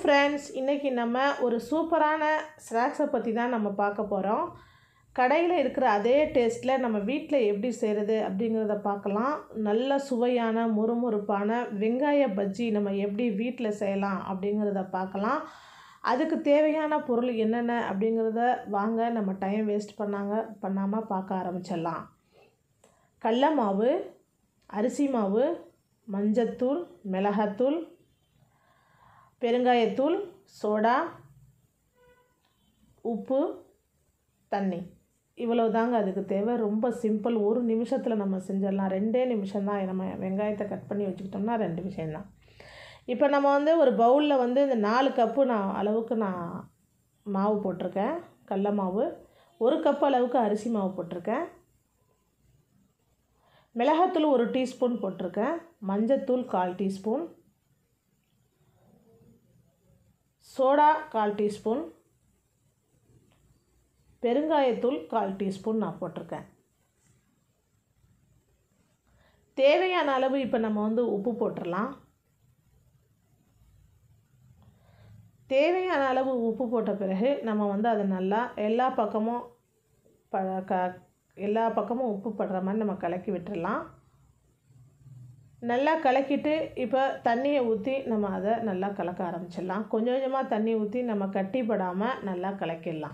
friends இன்றைக்கி நம்ம ஒரு சூப்பரான ஸ்நாக்ஸை பற்றி தான் நம்ம பார்க்க போகிறோம் கடையில் இருக்கிற அதே டேஸ்ட்டில் நம்ம வீட்டில் எப்படி செய்கிறது அப்படிங்கிறத பார்க்கலாம் நல்ல சுவையான முறுமுறுப்பான வெங்காய பஜ்ஜி நம்ம எப்படி வீட்டில் செய்யலாம் அப்படிங்கிறத பார்க்கலாம் அதுக்கு தேவையான பொருள் என்னென்ன அப்படிங்கிறத வாங்க நம்ம டைம் வேஸ்ட் பண்ணாங்க பண்ணாமல் பார்க்க ஆரம்பிச்சிடலாம் கடல மாவு அரிசி மாவு மஞ்சத்தூள் மிளகாத்தூள் பெருங்காயத்தூள் சோடா உப்பு தண்ணி இவ்வளோ தாங்க அதுக்கு தேவை ரொம்ப சிம்பிள் ஒரு நிமிஷத்தில் நம்ம செஞ்சிடலாம் ரெண்டே நிமிஷம் தான் நம்ம வெங்காயத்தை கட் பண்ணி வச்சுக்கிட்டோம்னா ரெண்டு விஷயந்தான் இப்போ நம்ம வந்து ஒரு பவுலில் வந்து இந்த நாலு கப்பு நான் அளவுக்கு நான் மாவு போட்டிருக்கேன் கடல மாவு ஒரு கப் அளவுக்கு அரிசி மாவு போட்டிருக்கேன் மிளகாத்தூள் ஒரு டீஸ்பூன் போட்டிருக்கேன் மஞ்சத்தூள் கால் டீஸ்பூன் சோடா கால் டீஸ்பூன் பெருங்காயத்தூள் கால் டீஸ்பூன் நான் போட்டிருக்கேன் தேவையான அளவு இப்போ நம்ம வந்து உப்பு போட்டுடலாம் தேவையான அளவு உப்பு போட்ட பிறகு நம்ம வந்து அதை நல்லா எல்லா பக்கமும் ப க எல்லா பக்கமும் உப்பு படுற மாதிரி நம்ம கலக்கி விட்டுடலாம் நல்லா கலக்கிட்டு இப்போ தண்ணியை ஊற்றி நம்ம அதை நல்லா கலக்க ஆரம்பிச்சிடலாம் கொஞ்சம் கொஞ்சமாக தண்ணி ஊற்றி நம்ம கட்டிப்படாமல் நல்லா கலக்கிடலாம்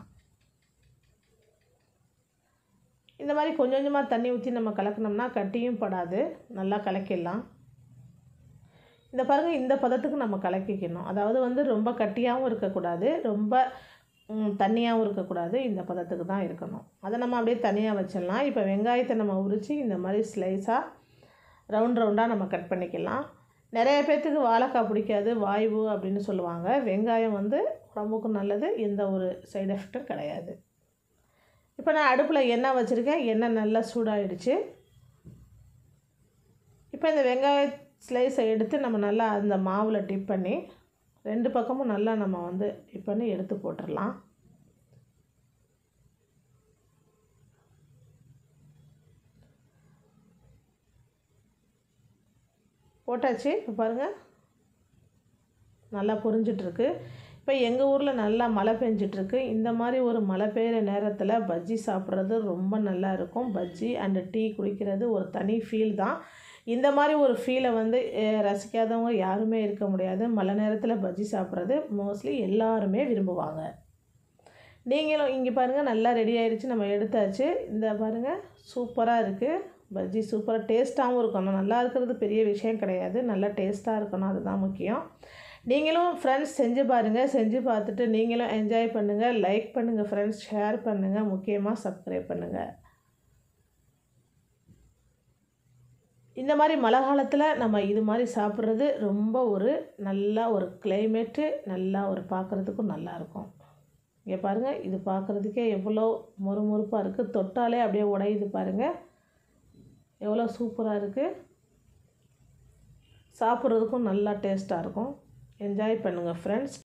இந்த மாதிரி கொஞ்சம் கொஞ்சமாக தண்ணி ஊற்றி நம்ம கலக்கினோம்னா கட்டியும் படாது நல்லா கலக்கிடலாம் இந்த பாருங்கள் இந்த பதத்துக்கு நம்ம கலக்கிக்கணும் அதாவது வந்து ரொம்ப கட்டியாகவும் இருக்கக்கூடாது ரொம்ப தண்ணியாகவும் இருக்கக்கூடாது இந்த பதத்துக்கு தான் இருக்கணும் அதை நம்ம அப்படியே தனியாக வச்சிடலாம் இப்போ வெங்காயத்தை நம்ம உரித்து இந்த மாதிரி ஸ்லைஸாக ரவுண்ட் ரவுண்டாக நம்ம கட் பண்ணிக்கலாம் நிறைய பேர்த்துக்கு வாழைக்காய் பிடிக்காது வாய்வு அப்படின்னு சொல்லுவாங்க வெங்காயம் வந்து உடம்புக்கு நல்லது எந்த ஒரு சைடு எஃபெக்டும் கிடையாது இப்போ நான் அடுப்பில் எண்ணெய் வச்சுருக்கேன் எண்ணெய் நல்லா சூடாகிடுச்சு இப்போ இந்த வெங்காய ஸ்லைஸை எடுத்து நம்ம நல்லா அந்த மாவில் டிப் பண்ணி ரெண்டு பக்கமும் நல்லா நம்ம வந்து டிப் பண்ணி எடுத்து போட்டுடலாம் போட்டாச்சு இப்போ பாருங்கள் நல்லா புரிஞ்சிட்ருக்கு இப்போ எங்கள் ஊரில் நல்லா மழை பெஞ்சிட்ருக்கு இந்த மாதிரி ஒரு மழை பெய்கிற நேரத்தில் பஜ்ஜி சாப்பிட்றது ரொம்ப நல்லா இருக்கும் பஜ்ஜி அண்டு டீ குடிக்கிறது ஒரு தனி ஃபீல் தான் இந்த மாதிரி ஒரு ஃபீலை வந்து ரசிக்காதவங்க யாருமே இருக்க முடியாது மழை நேரத்தில் பஜ்ஜி சாப்பிட்றது மோஸ்ட்லி எல்லாருமே விரும்புவாங்க நீங்களும் இங்கே பாருங்கள் நல்லா ரெடி ஆயிடுச்சு நம்ம எடுத்தாச்சு இந்த பாருங்கள் சூப்பராக இருக்குது பஜ்ஜி சூப்பராக டேஸ்ட்டாகவும் இருக்கணும் நல்லா இருக்கிறது பெரிய விஷயம் கிடையாது நல்லா டேஸ்ட்டாக இருக்கணும் அதுதான் முக்கியம் நீங்களும் ஃப்ரெண்ட்ஸ் செஞ்சு பாருங்கள் செஞ்சு பார்த்துட்டு நீங்களும் என்ஜாய் பண்ணுங்கள் லைக் பண்ணுங்கள் ஃப்ரெண்ட்ஸ் ஷேர் பண்ணுங்கள் முக்கியமாக சப்ஸ்கிரைப் பண்ணுங்கள் இந்த மாதிரி மழை காலத்தில் நம்ம இது மாதிரி சாப்பிட்றது ரொம்ப ஒரு நல்லா ஒரு கிளைமேட்டு நல்லா ஒரு பார்க்குறதுக்கும் நல்லாயிருக்கும் இங்கே பாருங்கள் இது பார்க்குறதுக்கே எவ்வளோ மொறுமொறுப்பாக இருக்குது தொட்டாலே அப்படியே உடையுது பாருங்கள் எவ்வளோ சூப்பராக இருக்குது சாப்பிட்றதுக்கும் நல்லா டேஸ்ட்டாக இருக்கும் என்ஜாய் பண்ணுங்கள் ஃப்ரெண்ட்ஸ்